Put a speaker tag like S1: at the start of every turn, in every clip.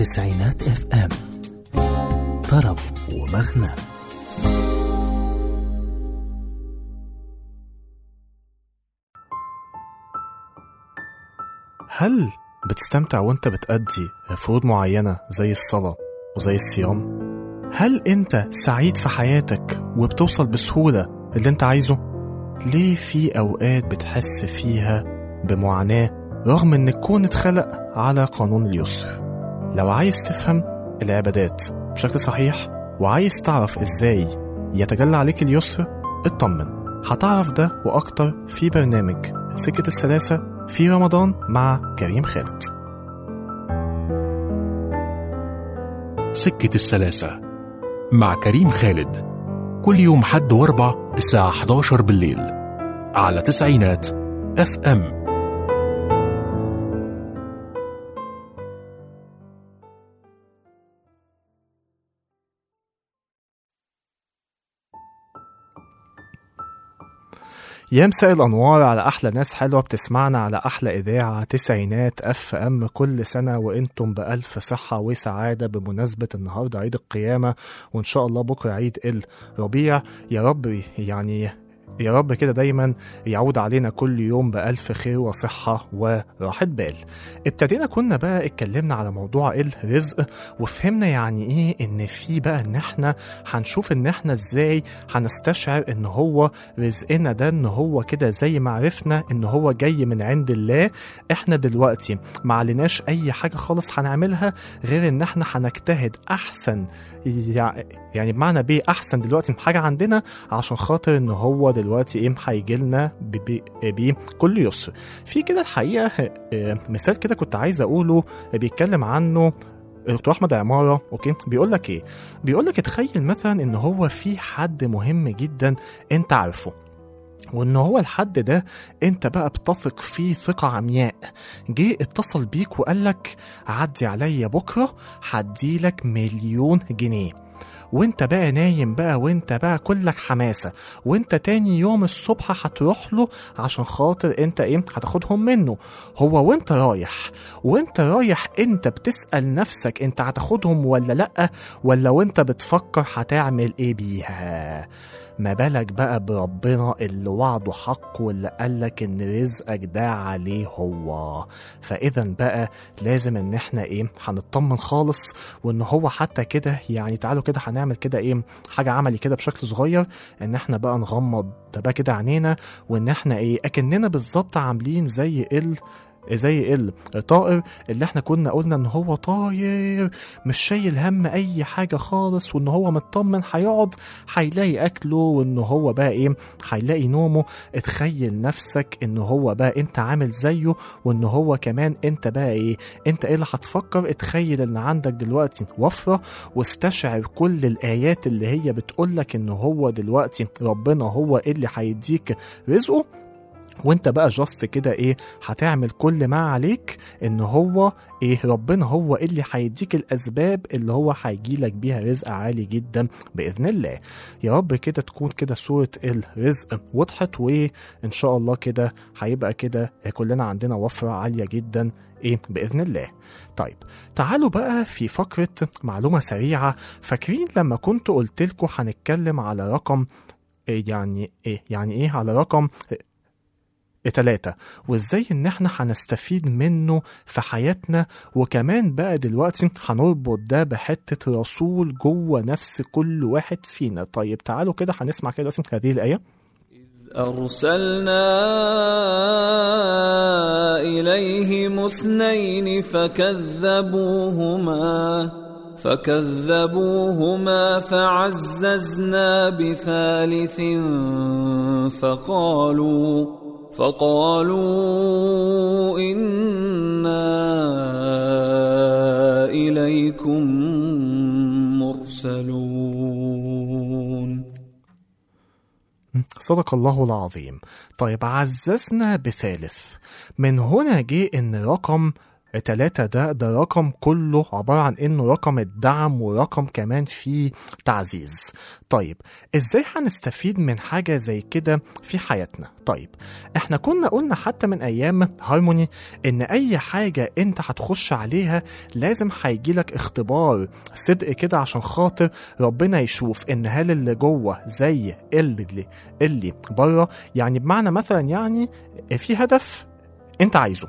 S1: تسعينات اف ام طرب ومغنى
S2: هل بتستمتع وانت بتأدي فروض معينة زي الصلاة وزي الصيام؟ هل انت سعيد في حياتك وبتوصل بسهولة اللي انت عايزه؟ ليه في أوقات بتحس فيها بمعاناة رغم ان الكون اتخلق على قانون اليسر؟ لو عايز تفهم العبادات بشكل صحيح وعايز تعرف ازاي يتجلى عليك اليسر اطمن هتعرف ده وأكتر في برنامج سكة السلاسة في رمضان مع كريم خالد
S3: سكة السلاسة مع كريم خالد كل يوم حد واربع الساعة 11 بالليل على تسعينات اف ام
S2: يا مساء الأنوار على أحلى ناس حلوة بتسمعنا على أحلى إذاعة تسعينات أف أم كل سنة وأنتم بألف صحة وسعادة بمناسبة النهاردة عيد القيامة وإن شاء الله بكرة عيد الربيع يا رب يعني يا رب كده دايما يعود علينا كل يوم بألف خير وصحة وراحة بال ابتدينا كنا بقى اتكلمنا على موضوع الرزق وفهمنا يعني ايه ان في بقى ان احنا هنشوف ان احنا ازاي هنستشعر ان هو رزقنا ده ان هو كده زي ما عرفنا ان هو جاي من عند الله احنا دلوقتي ما عليناش اي حاجة خالص هنعملها غير ان احنا هنجتهد احسن يعني بمعنى بيه احسن دلوقتي حاجة عندنا عشان خاطر ان هو دلوقتي ايه هيجي لنا بيه كل يسر في كده الحقيقه مثال كده كنت عايز اقوله بيتكلم عنه دكتور احمد عماره اوكي بيقول لك ايه بيقول لك اتخيل مثلا ان هو في حد مهم جدا انت عارفه وان هو الحد ده انت بقى بتثق فيه ثقة عمياء جه اتصل بيك وقال لك عدي عليا بكرة هديلك مليون جنيه وانت بقى نايم بقى وانت بقى كلك حماسة وانت تاني يوم الصبح هتروح له عشان خاطر انت ايه هتاخدهم منه هو وانت رايح وانت رايح انت بتسأل نفسك انت هتاخدهم ولا لأ ولا وانت بتفكر هتعمل ايه بيها ما بالك بقى بربنا اللي وعده حق واللي قالك ان رزقك ده عليه هو فاذا بقى لازم ان احنا ايه هنطمن خالص وان هو حتى كده يعني تعالوا كده هنعمل كده ايه حاجه عملي كده بشكل صغير ان احنا بقى نغمض بقى كده عينينا وان احنا ايه اكننا بالظبط عاملين زي ال زي الطائر اللي احنا كنا قلنا ان هو طاير مش شايل هم اي حاجه خالص وان هو مطمن هيقعد هيلاقي اكله وان هو بقى ايه هيلاقي نومه اتخيل نفسك ان هو بقى انت عامل زيه وان هو كمان انت بقى ايه انت ايه اللي هتفكر اتخيل ان عندك دلوقتي وفره واستشعر كل الايات اللي هي بتقولك ان هو دلوقتي ربنا هو اللي هيديك رزقه وانت بقى جاست كده ايه هتعمل كل ما عليك ان هو ايه ربنا هو اللي هيديك الاسباب اللي هو هيجيلك بيها رزق عالي جدا باذن الله يا رب كده تكون كده صوره الرزق وضحت وان شاء الله كده هيبقى كده كلنا عندنا وفره عاليه جدا ايه باذن الله طيب تعالوا بقى في فقره معلومه سريعه فاكرين لما كنت قلت لكم هنتكلم على رقم إيه يعني ايه يعني ايه على رقم تلاتة وازاي ان احنا هنستفيد منه في حياتنا وكمان بقى دلوقتي هنربط ده بحتة رسول جوه نفس كل واحد فينا طيب تعالوا كده هنسمع كده اسم هذه الآية
S4: أرسلنا إليهم اثنين فكذبوهما فكذبوهما فعززنا بثالث فقالوا فقالوا إنا إليكم مرسلون
S2: صدق الله العظيم طيب عززنا بثالث من هنا جه ان رقم تلاتة ده ده رقم كله عبارة عن انه رقم الدعم ورقم كمان فيه تعزيز طيب ازاي هنستفيد من حاجة زي كده في حياتنا طيب احنا كنا قلنا حتى من ايام هارموني ان اي حاجة انت هتخش عليها لازم هيجيلك اختبار صدق كده عشان خاطر ربنا يشوف ان هل اللي جوه زي اللي اللي بره يعني بمعنى مثلا يعني في هدف انت عايزه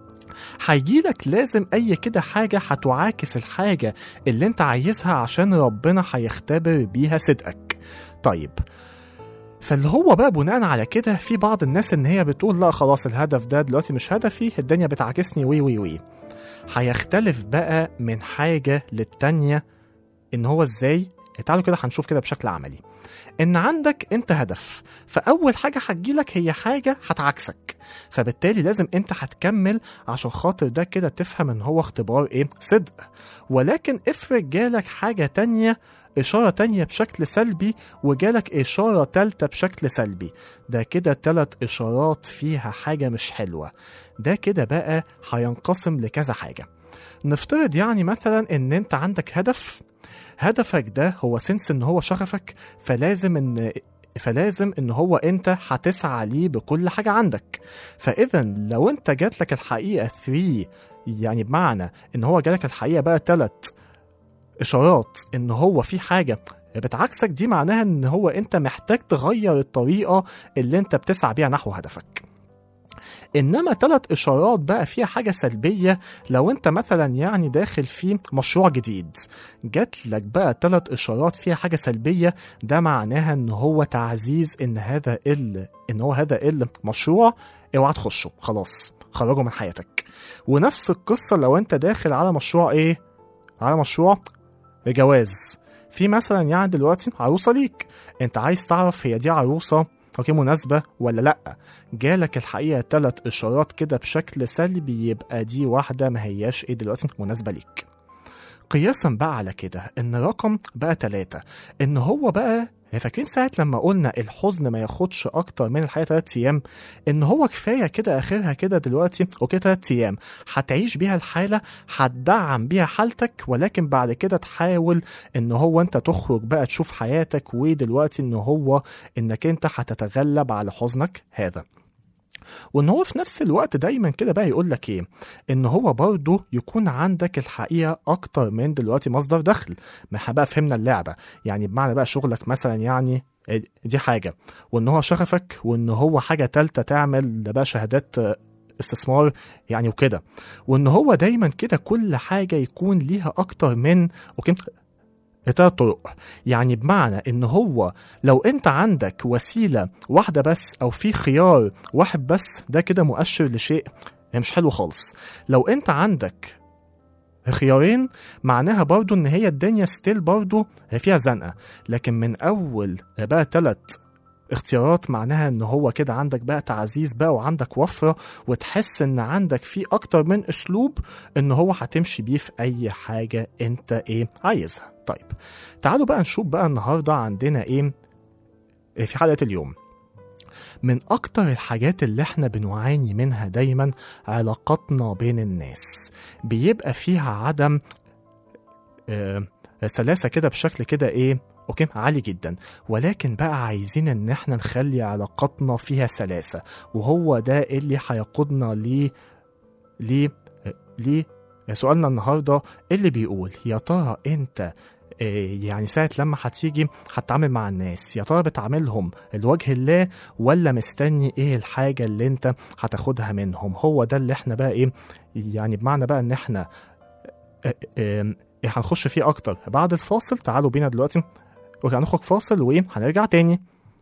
S2: هيجيلك لازم اي كده حاجة هتعاكس الحاجة اللي انت عايزها عشان ربنا هيختبر بيها صدقك طيب فاللي هو بقى بناء على كده في بعض الناس ان هي بتقول لا خلاص الهدف ده دلوقتي مش هدفي الدنيا بتعاكسني وي وي وي هيختلف بقى من حاجة للتانية ان هو ازاي تعالوا كده هنشوف كده بشكل عملي ان عندك انت هدف فاول حاجه هتجيلك هي حاجه هتعكسك فبالتالي لازم انت هتكمل عشان خاطر ده كده تفهم ان هو اختبار ايه صدق ولكن افرض جالك حاجه تانية إشارة تانية بشكل سلبي وجالك إشارة تالتة بشكل سلبي ده كده تلات إشارات فيها حاجة مش حلوة ده كده بقى هينقسم لكذا حاجة نفترض يعني مثلا ان انت عندك هدف هدفك ده هو سنس ان هو شغفك فلازم ان فلازم ان هو انت هتسعى ليه بكل حاجه عندك فاذا لو انت جات لك الحقيقه 3 يعني بمعنى ان هو جالك الحقيقه بقى 3 اشارات ان هو في حاجه بتعكسك دي معناها ان هو انت محتاج تغير الطريقه اللي انت بتسعى بيها نحو هدفك انما ثلاث اشارات بقى فيها حاجه سلبيه لو انت مثلا يعني داخل في مشروع جديد جات لك بقى ثلاث اشارات فيها حاجه سلبيه ده معناها ان هو تعزيز ان هذا ال ان هو هذا المشروع اوعى تخشه خلاص خرجه من حياتك ونفس القصه لو انت داخل على مشروع ايه على مشروع جواز في مثلا يعني دلوقتي عروسه ليك انت عايز تعرف هي دي عروسه اوكي مناسبة ولا لأ جالك الحقيقة تلات إشارات كده بشكل سلبي يبقى دي واحدة ما هياش إيه دلوقتي مناسبة ليك قياسا بقى على كده ان رقم بقى تلاتة ان هو بقى فاكرين ساعة لما قلنا الحزن ما ياخدش أكتر من الحياة تلات أيام إن هو كفاية كده آخرها كده دلوقتي أوكي تلات أيام هتعيش بيها الحالة هتدعم بيها حالتك ولكن بعد كده تحاول إن هو أنت تخرج بقى تشوف حياتك ودلوقتي إن هو إنك أنت هتتغلب على حزنك هذا وان هو في نفس الوقت دايما كده بقى يقول لك ايه ان هو برضه يكون عندك الحقيقه اكتر من دلوقتي مصدر دخل ما احنا بقى فهمنا اللعبه يعني بمعنى بقى شغلك مثلا يعني دي حاجه وان هو شغفك وان هو حاجه تالته تعمل ده بقى شهادات استثمار يعني وكده وان هو دايما كده كل حاجه يكون ليها اكتر من اوكي ثلاث طرق يعني بمعنى ان هو لو انت عندك وسيله واحده بس او في خيار واحد بس ده كده مؤشر لشيء مش حلو خالص لو انت عندك خيارين معناها برضو ان هي الدنيا ستيل برضو فيها زنقه لكن من اول بقى ثلاث اختيارات معناها ان هو كده عندك بقى تعزيز بقى وعندك وفره وتحس ان عندك في اكتر من اسلوب ان هو هتمشي بيه في اي حاجه انت ايه عايزها طيب تعالوا بقى نشوف بقى النهارده عندنا ايه في حلقه اليوم من أكتر الحاجات اللي احنا بنعاني منها دايما علاقاتنا بين الناس بيبقى فيها عدم آه سلاسة كده بشكل كده ايه اوكي عالي جدا ولكن بقى عايزين ان احنا نخلي علاقاتنا فيها سلاسة وهو ده اللي هيقودنا ل ل ل سؤالنا النهارده اللي بيقول يا ترى انت يعني ساعة لما هتيجي هتتعامل مع الناس يا ترى بتعاملهم لوجه الله ولا مستني ايه الحاجة اللي انت هتاخدها منهم هو ده اللي احنا بقى ايه يعني بمعنى بقى ان احنا هنخش فيه اكتر بعد الفاصل تعالوا بينا دلوقتي وهنخرج فاصل وهنرجع تاني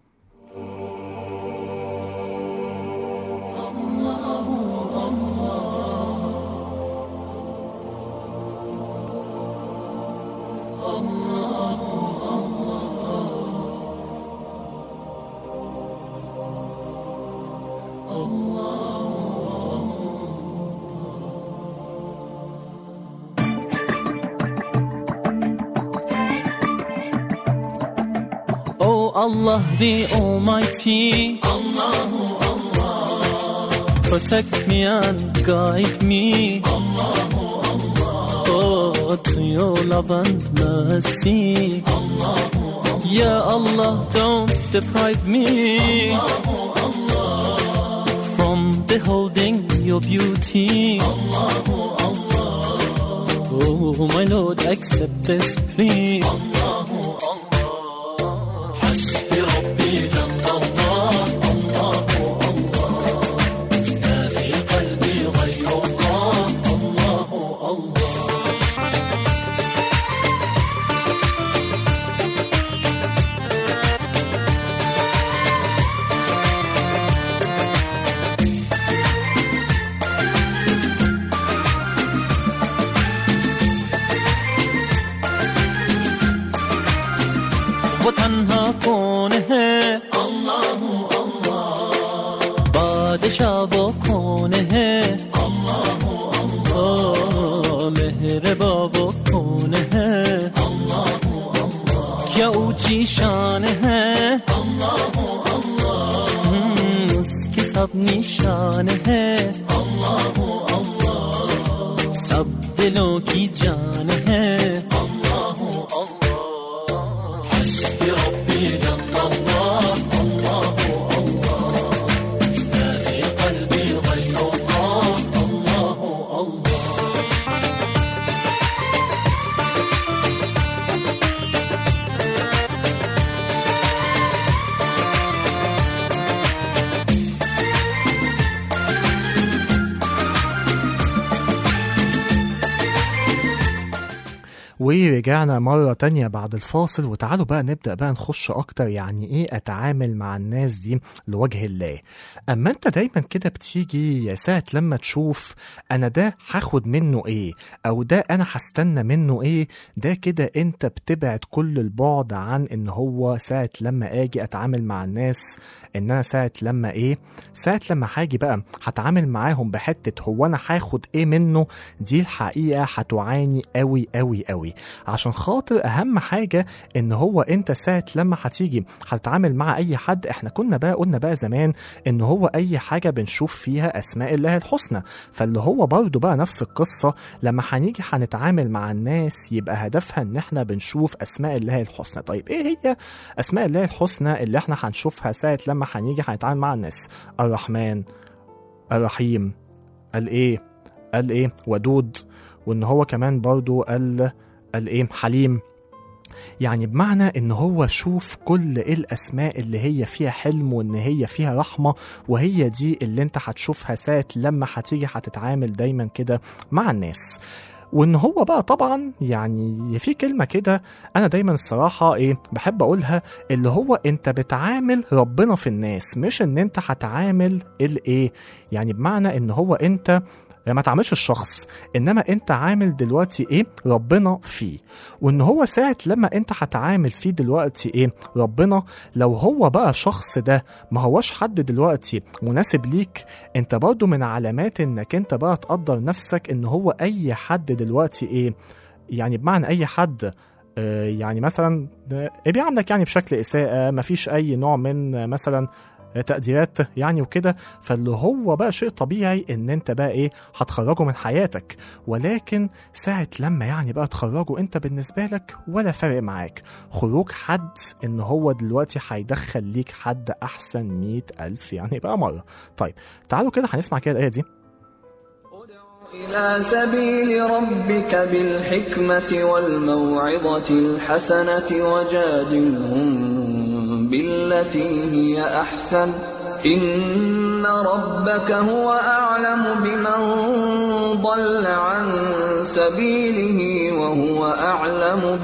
S5: Allah the Almighty. Allahu Allah. Protect me and guide me. Allah. your love and mercy. Ya Allah, don't deprive me from beholding your beauty. Oh, my Lord, accept this plea. حسبي ربي جل الله الله الله ما في قلبي غير الله الله الله वो तन्हा कौन है अल्लाह अल्लाह बादशाह वो कौन है अल्लाह अल्लाह मेहरबा वो कौन है अल्लाह अल्लाह क्या ऊंची शान है अल्लाह अल्लाह उसकी सब निशान है अल्लाह अल्लाह सब दिलों की जान है अल्लाह अल्लाह حسبي ربي جل الله الله الله ما في قلبي غير الله الله الله
S2: ورجعنا مرة تانية بعد الفاصل وتعالوا بقى نبدأ بقى نخش أكتر يعني إيه أتعامل مع الناس دي لوجه الله أما أنت دايما كده بتيجي يا ساعة لما تشوف أنا ده هاخد منه إيه أو ده أنا هستنى منه إيه ده كده أنت بتبعد كل البعد عن إن هو ساعة لما أجي أتعامل مع الناس إن أنا ساعة لما إيه ساعة لما هاجي بقى هتعامل معاهم بحتة هو أنا هاخد إيه منه دي الحقيقة هتعاني قوي قوي قوي عشان خاطر أهم حاجة إن هو أنت ساعة لما هتيجي هتتعامل مع أي حد إحنا كنا بقى قلنا بقى زمان إن هو أي حاجة بنشوف فيها أسماء الله الحسنى فاللي هو برضه بقى نفس القصة لما هنيجي هنتعامل مع الناس يبقى هدفها إن إحنا بنشوف أسماء الله الحسنى طيب إيه هي أسماء الله الحسنى اللي إحنا هنشوفها ساعة لما هنيجي هنتعامل مع الناس الرحمن الرحيم قال إيه قال إيه ودود وإن هو كمان برضه قال قال إيه حليم يعني بمعنى ان هو شوف كل ايه الاسماء اللي هي فيها حلم وان هي فيها رحمه وهي دي اللي انت هتشوفها ساعه لما هتيجي هتتعامل دايما كده مع الناس وان هو بقى طبعا يعني في كلمه كده انا دايما الصراحه ايه بحب اقولها اللي هو انت بتعامل ربنا في الناس مش ان انت هتعامل الايه يعني بمعنى ان هو انت ما تعملش الشخص انما انت عامل دلوقتي ايه ربنا فيه وان هو ساعه لما انت هتعامل فيه دلوقتي ايه ربنا لو هو بقى شخص ده ما هوش حد دلوقتي مناسب ليك انت برضو من علامات انك انت بقى تقدر نفسك ان هو اي حد دلوقتي ايه يعني بمعنى اي حد آه، يعني مثلا آه، بيعاملك يعني بشكل اساءه مفيش اي نوع من آه، مثلا تقديرات يعني وكده فاللي هو بقى شيء طبيعي ان انت بقى ايه هتخرجه من حياتك ولكن ساعة لما يعني بقى تخرجه انت بالنسبة لك ولا فارق معاك خروج حد ان هو دلوقتي هيدخل ليك حد احسن مئة الف يعني بقى مرة طيب تعالوا كده هنسمع كده الايه دي
S4: إلى سبيل ربك بالحكمة والموعظة الحسنة وجادلهم بالتي هي أحسن إن ربك هو أعلم بمن ضل عن سبيله وهو أعلم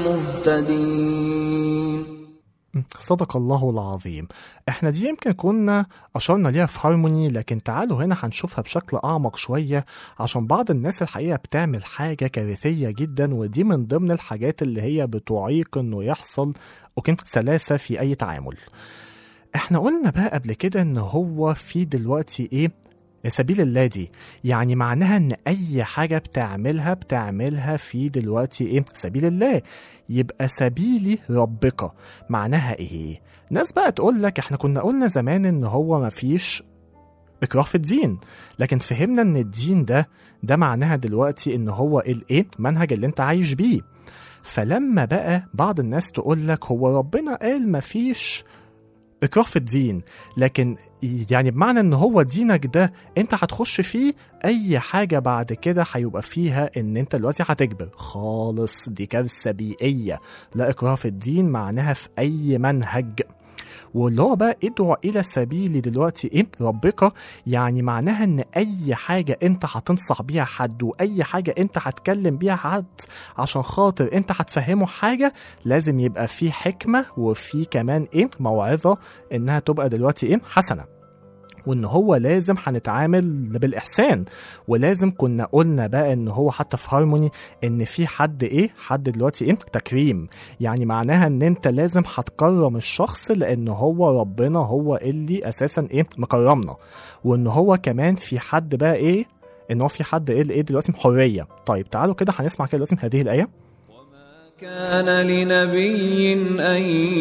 S4: بالمهتدين
S2: صدق الله العظيم احنا دي يمكن كنا اشرنا ليها في هارموني لكن تعالوا هنا هنشوفها بشكل اعمق شوية عشان بعض الناس الحقيقة بتعمل حاجة كارثية جدا ودي من ضمن الحاجات اللي هي بتعيق انه يحصل اوكي سلاسة في اي تعامل احنا قلنا بقى قبل كده ان هو في دلوقتي ايه سبيل الله دي يعني معناها ان اي حاجة بتعملها بتعملها في دلوقتي ايه سبيل الله يبقى سبيلي ربك معناها ايه ناس بقى تقول لك احنا كنا قلنا زمان ان هو مفيش اكراه في الدين لكن فهمنا ان الدين ده ده معناها دلوقتي ان هو الايه منهج اللي انت عايش بيه فلما بقى بعض الناس تقول لك هو ربنا قال مفيش اكراه في الدين لكن يعني بمعنى ان هو دينك ده انت هتخش فيه اي حاجه بعد كده هيبقى فيها ان انت دلوقتي هتجبر خالص دي كارثه بيئيه لا اكراه في الدين معناها في اي منهج واللي هو بقى ادعو الى سبيل دلوقتي ايه ربك يعني معناها ان اي حاجه انت هتنصح بيها حد واي حاجه انت هتكلم بيها حد عشان خاطر انت هتفهمه حاجه لازم يبقى في حكمه وفي كمان ايه موعظه انها تبقى دلوقتي ايه حسنه وان هو لازم هنتعامل بالاحسان ولازم كنا قلنا بقى ان هو حتى في هارموني ان في حد ايه حد دلوقتي ايه تكريم يعني معناها ان انت لازم هتكرم الشخص لان هو ربنا هو اللي اساسا ايه مكرمنا وان هو كمان في حد بقى ايه ان هو في حد ايه ايه دلوقتي حريه طيب تعالوا كده هنسمع كده دلوقتي هذه الايه
S4: كان لنبي أن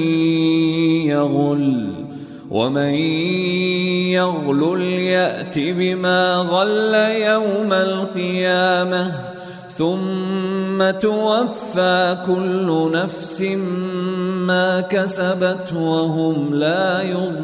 S4: يغل ومن يغل يأت بما غل يوم القيامة ثم توفى كل نفس ما كسبت وهم لا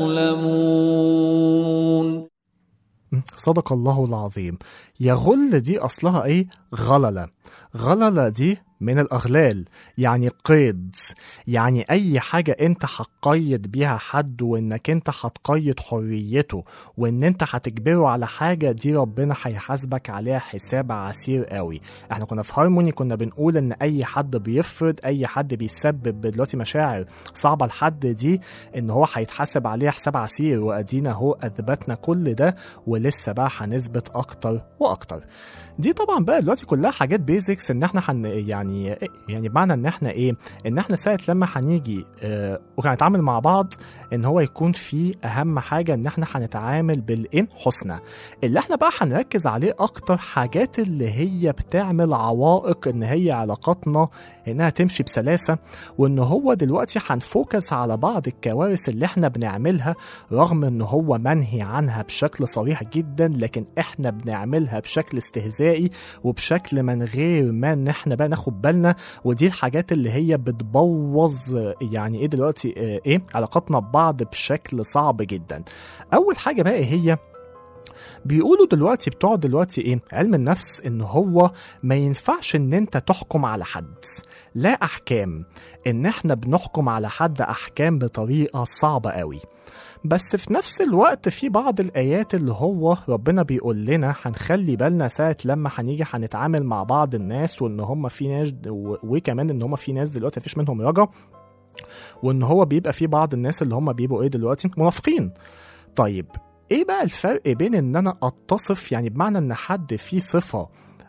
S4: يظلمون
S2: صدق الله العظيم يغل دي اصلها ايه غلله غلله دي من الاغلال يعني قيد يعني اي حاجه انت هتقيد بيها حد وانك انت هتقيد حريته وان انت هتجبره على حاجه دي ربنا هيحاسبك عليها حساب عسير قوي احنا كنا في هارموني كنا بنقول ان اي حد بيفرض اي حد بيسبب دلوقتي مشاعر صعبه لحد دي ان هو هيتحاسب عليها حساب عسير وادينا اهو اثبتنا كل ده ولسه بقى هنثبت اكتر واكتر دي طبعا بقى دلوقتي كلها حاجات بيزكس ان احنا حن يعني يعني بمعنى ان احنا ايه ان احنا ساعه لما هنيجي اه وهنتعامل مع بعض ان هو يكون في اهم حاجه ان احنا هنتعامل بالايه حسنى اللي احنا بقى هنركز عليه اكتر حاجات اللي هي بتعمل عوائق ان هي علاقاتنا انها تمشي بسلاسه وان هو دلوقتي هنفوكس على بعض الكوارث اللي احنا بنعملها رغم ان هو منهي عنها بشكل صريح جدا لكن احنا بنعملها بشكل استهزائي وبشكل من غير ما ان احنا بقى ناخد بالنا ودي الحاجات اللي هي بتبوظ يعني ايه دلوقتي اه ايه علاقاتنا ببعض بشكل صعب جدا اول حاجه بقى هي بيقولوا دلوقتي بتوع دلوقتي ايه علم النفس ان هو ما ينفعش ان انت تحكم على حد لا احكام ان احنا بنحكم على حد احكام بطريقه صعبه قوي بس في نفس الوقت في بعض الآيات اللي هو ربنا بيقول لنا هنخلي بالنا ساعة لما هنيجي هنتعامل مع بعض الناس وإن هم في ناس وكمان إن هم في ناس دلوقتي مفيش منهم رجا وإن هو بيبقى في بعض الناس اللي هم بيبقوا إيه دلوقتي منافقين طيب ايه بقى الفرق بين ان انا اتصف يعني بمعنى ان حد فيه صفه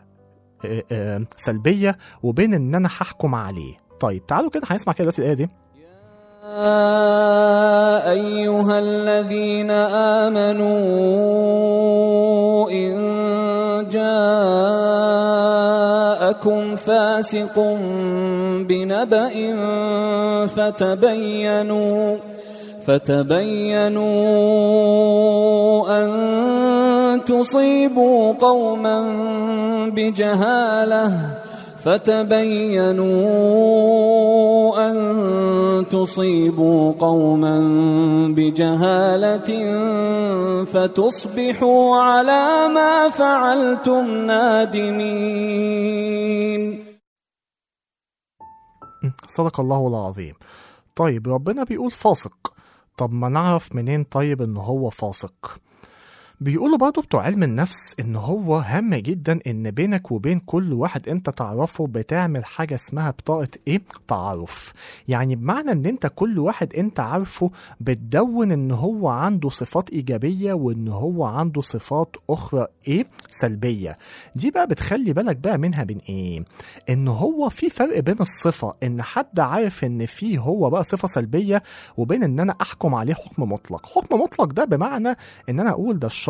S2: سلبيه وبين ان انا هحكم عليه طيب تعالوا كده هنسمع كده دلوقتي الايه دي
S4: يا أيها الذين آمنوا إن جاءكم فاسق بنبأ فتبينوا فتبينوا أن تصيبوا قوما بجهالة فتبينوا أن تصيبوا قوما بجهالة فتصبحوا على ما فعلتم نادمين
S2: صدق الله العظيم طيب ربنا بيقول فاسق طب ما نعرف منين طيب ان هو فاسق بيقولوا برضه بتوع علم النفس ان هو هام جدا ان بينك وبين كل واحد انت تعرفه بتعمل حاجه اسمها بطاقه ايه تعارف يعني بمعنى ان انت كل واحد انت عارفه بتدون ان هو عنده صفات ايجابيه وان هو عنده صفات اخرى ايه سلبيه دي بقى بتخلي بالك بقى منها بين ايه ان هو في فرق بين الصفه ان حد عارف ان فيه هو بقى صفه سلبيه وبين ان انا احكم عليه حكم مطلق حكم مطلق ده بمعنى ان انا اقول ده الشخص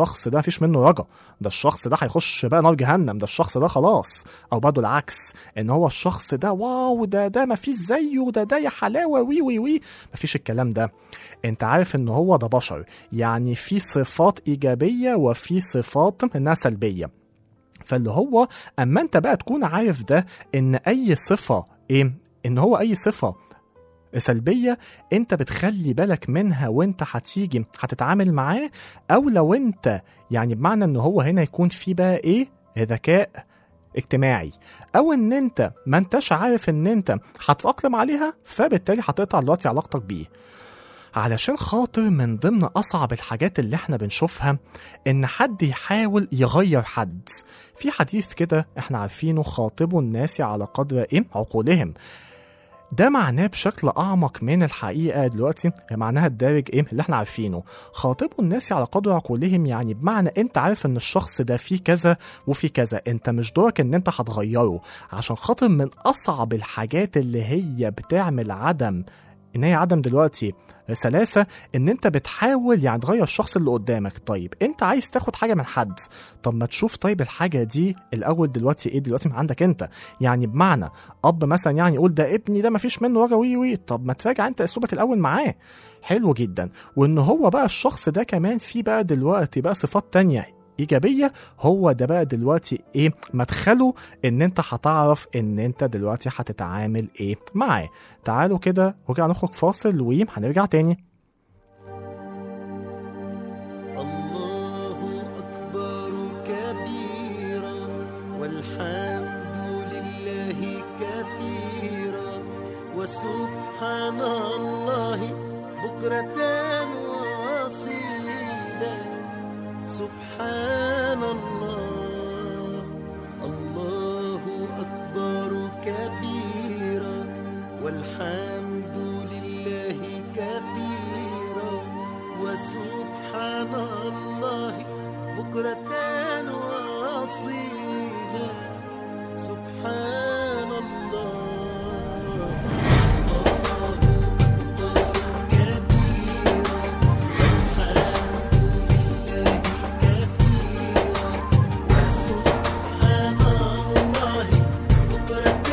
S2: الشخص ده مفيش منه رجا ده الشخص ده هيخش بقى نار جهنم ده الشخص ده خلاص او برضه العكس ان هو الشخص ده واو ده ده مفيش زيه ده ده يا حلاوه وي وي وي مفيش الكلام ده انت عارف ان هو ده بشر يعني في صفات ايجابيه وفي صفات انها سلبيه فاللي هو اما انت بقى تكون عارف ده ان اي صفه ايه ان هو اي صفه سلبيه انت بتخلي بالك منها وانت هتيجي هتتعامل معاه او لو انت يعني بمعنى ان هو هنا يكون في بقى ايه ذكاء اجتماعي او ان انت ما انتش عارف ان انت هتتاقلم عليها فبالتالي هتقطع دلوقتي علاقتك بيه علشان خاطر من ضمن اصعب الحاجات اللي احنا بنشوفها ان حد يحاول يغير حد في حديث كده احنا عارفينه خاطبوا الناس على قدر ايه عقولهم ده معناه بشكل اعمق من الحقيقه دلوقتي معناها الدارج ايه اللي احنا عارفينه خاطبوا الناس على قدر عقولهم يعني بمعنى انت عارف ان الشخص ده فيه كذا وفيه كذا انت مش دورك ان انت هتغيره عشان خاطر من اصعب الحاجات اللي هي بتعمل عدم ان هي عدم دلوقتي سلاسه ان انت بتحاول يعني تغير الشخص اللي قدامك طيب انت عايز تاخد حاجه من حد طب ما تشوف طيب الحاجه دي الاول دلوقتي ايه دلوقتي من عندك انت يعني بمعنى اب مثلا يعني يقول ده ابني ده ما فيش منه وجه وي وي طب ما تراجع انت اسلوبك الاول معاه حلو جدا وان هو بقى الشخص ده كمان فيه بقى دلوقتي بقى صفات تانية ايجابيه هو ده بقى دلوقتي ايه مدخله ان انت هتعرف ان انت دلوقتي هتتعامل ايه معاه تعالوا كده ورجع نخرج فاصل وهنرجع تاني
S6: الله أكبر كبيرا والحمد لله كثيرا وسبحان الله بكرة وأصيلا سبحان الله الله أكبر كبيرا والحمد لله كثيرا وسبحان الله بكرة وأصيلا سبحان الله الله أكبر كبيرا والحمد لله كثيرا وسبحان الله بكرة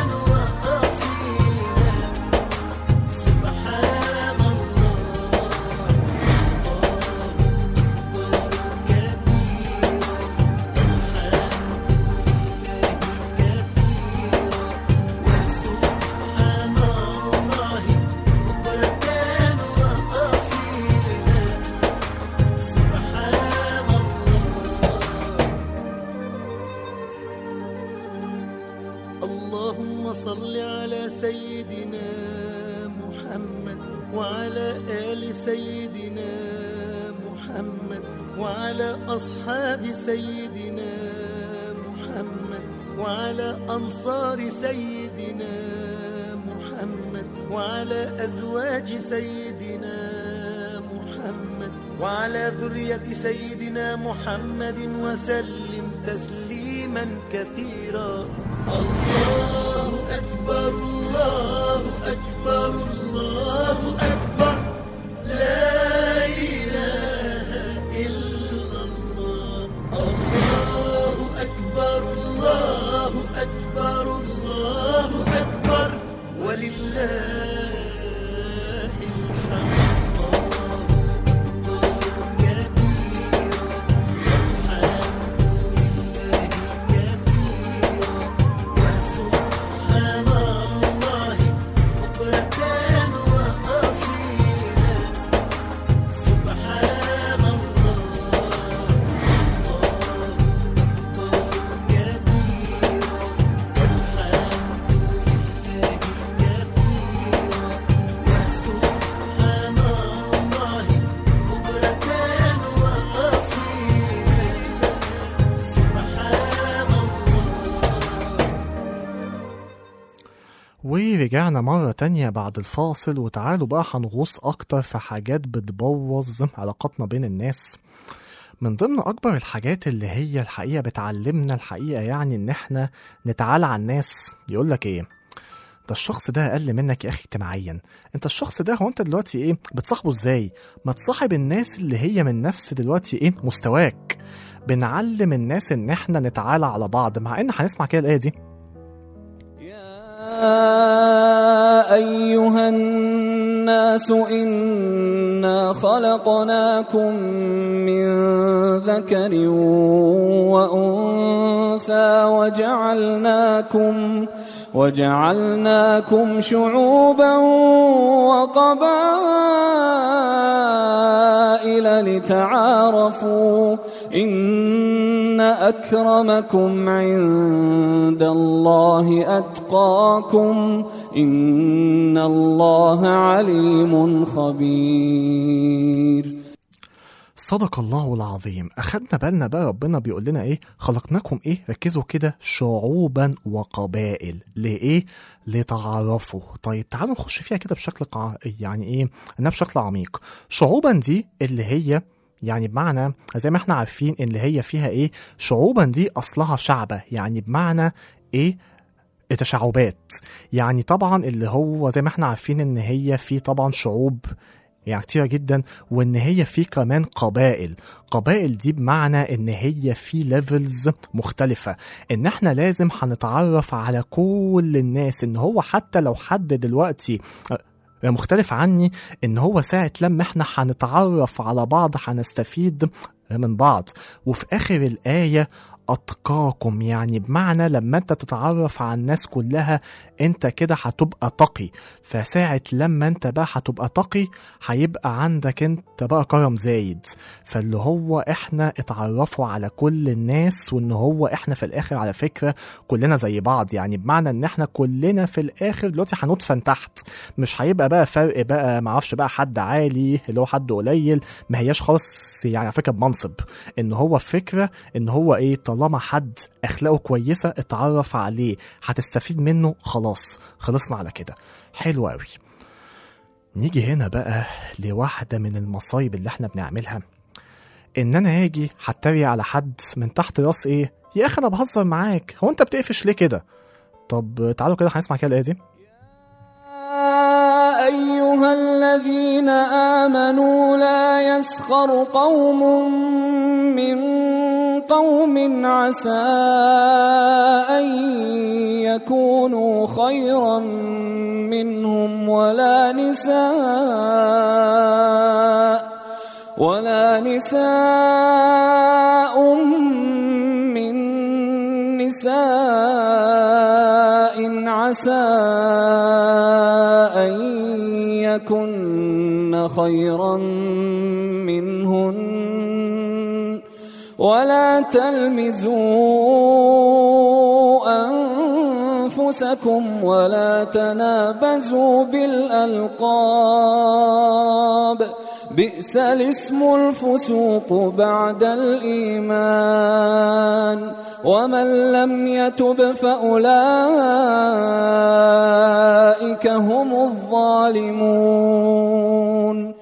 S6: وأصيلا سبحان الله اللهم صل على سيدنا محمد وعلى آل سيدنا محمد وعلى أصحاب سيدنا محمد وعلى أنصار سيدنا محمد وعلى أزواج سيدنا محمد وعلى ذرية سيدنا محمد وسلم تسليما كثيرا الله أكبر الله أكبر الله أكبر لا إله إلا الله الله أكبر الله أكبر الله أكبر ولله الحمد الله أكبر كبيرا والحمد لله كثيرا وسبحان الله بكرة وأصيلا سبحان الله الله أكبر كبيرا والحمد لله كثيرا وسبحان الله بكرة وأصيلا سبحان الله
S2: ورجعنا مرة تانية بعد الفاصل وتعالوا بقى هنغوص أكتر في حاجات بتبوظ علاقاتنا بين الناس من ضمن أكبر الحاجات اللي هي الحقيقة بتعلمنا الحقيقة يعني إن إحنا نتعالى على الناس يقولك إيه ده الشخص ده اقل منك يا اخي اجتماعيا انت الشخص ده هو انت دلوقتي ايه بتصاحبه ازاي ما تصاحب الناس اللي هي من نفس دلوقتي ايه مستواك بنعلم الناس ان احنا نتعالى على بعض مع ان هنسمع كده الايه دي
S4: يا أيها الناس إنا خلقناكم من ذكر وأنثى وجعلناكم وجعلناكم شعوبا وقبائل لتعارفوا إن أكرمكم عند الله أتقاكم إن الله عليم خبير
S2: صدق الله العظيم اخدنا بالنا بقى ربنا بيقول لنا ايه خلقناكم ايه ركزوا كده شعوبا وقبائل لايه لتعارفوا طيب تعالوا نخش فيها كده بشكل قع... يعني ايه انها بشكل عميق شعوبا دي اللي هي يعني بمعنى زي ما احنا عارفين اللي هي فيها ايه شعوبا دي اصلها شعبه يعني بمعنى ايه تشعبات يعني طبعا اللي هو زي ما احنا عارفين ان هي في طبعا شعوب يعني كتيرة جدا وان هي في كمان قبائل قبائل دي بمعنى ان هي في ليفلز مختلفة ان احنا لازم هنتعرف على كل الناس ان هو حتى لو حد دلوقتي مختلف عني ان هو ساعة لما احنا هنتعرف على بعض هنستفيد من بعض وفي اخر الايه اتقاكم يعني بمعنى لما انت تتعرف على الناس كلها انت كده هتبقى تقي فساعة لما انت بقى هتبقى تقي هيبقى عندك انت بقى كرم زايد فاللي هو احنا اتعرفوا على كل الناس وان هو احنا في الاخر على فكرة كلنا زي بعض يعني بمعنى ان احنا كلنا في الاخر دلوقتي هندفن تحت مش هيبقى بقى فرق بقى معرفش بقى حد عالي اللي هو حد قليل ما هياش خالص يعني على فكرة بمنصب ان هو فكرة ان هو ايه طالما حد اخلاقه كويسة اتعرف عليه هتستفيد منه خلاص خلصنا على كده حلو قوي نيجي هنا بقى لواحدة من المصايب اللي احنا بنعملها ان انا هاجي هتريق على حد من تحت راس ايه يا اخي انا بهزر معاك هو انت بتقفش ليه كده طب تعالوا كده هنسمع كده الايه دي
S4: يا أيها الذين آمنوا لا يسخر قوم من قوم عسى أن يكونوا خيرا منهم ولا نساء ولا نساء من نساء عسى أن يكن خيرا منهن ولا تلمزوا أنفسكم ولا تنابزوا بالألقاب بئس الاسم الفسوق بعد الإيمان ومن لم يتب فأولئك هم الظالمون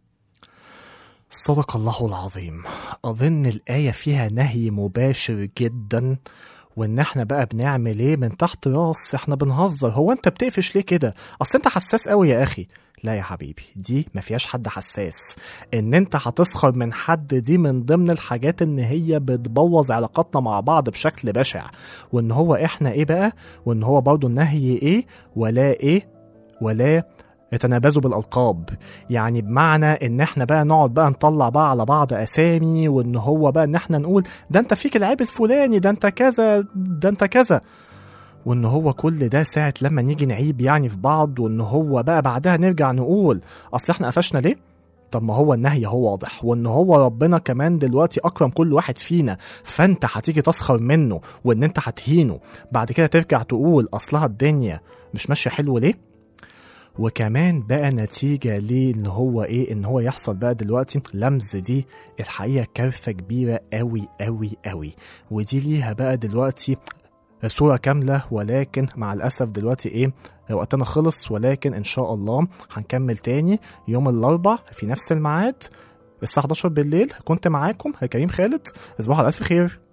S2: صدق الله العظيم أظن الآية فيها نهي مباشر جدا وإن إحنا بقى بنعمل إيه من تحت راس إحنا بنهزر هو أنت بتقفش ليه كده؟ أصل أنت حساس قوي يا أخي لا يا حبيبي دي ما فيهاش حد حساس ان انت هتسخر من حد دي من ضمن الحاجات ان هي بتبوظ علاقاتنا مع بعض بشكل بشع وان هو احنا ايه بقى وان هو برضو النهي ايه ولا ايه ولا يتنابزوا بالالقاب يعني بمعنى ان احنا بقى نقعد بقى نطلع بقى على بعض اسامي وان هو بقى ان احنا نقول ده انت فيك العيب الفلاني ده انت كذا ده انت كذا وان هو كل ده ساعة لما نيجي نعيب يعني في بعض وان هو بقى بعدها نرجع نقول اصل احنا قفشنا ليه طب ما هو النهي هو واضح وان هو ربنا كمان دلوقتي اكرم كل واحد فينا فانت هتيجي تسخر منه وان انت هتهينه بعد كده ترجع تقول اصلها الدنيا مش ماشيه حلو ليه وكمان بقى نتيجة ليه ان هو ايه ان هو يحصل بقى دلوقتي لمز دي الحقيقة كارثة كبيرة قوي قوي قوي ودي ليها بقى دلوقتي صورة كاملة ولكن مع الأسف دلوقتي إيه وقتنا خلص ولكن إن شاء الله هنكمل تاني يوم الأربع في نفس الميعاد الساعة 11 بالليل كنت معاكم كريم خالد تصبحوا على ألف خير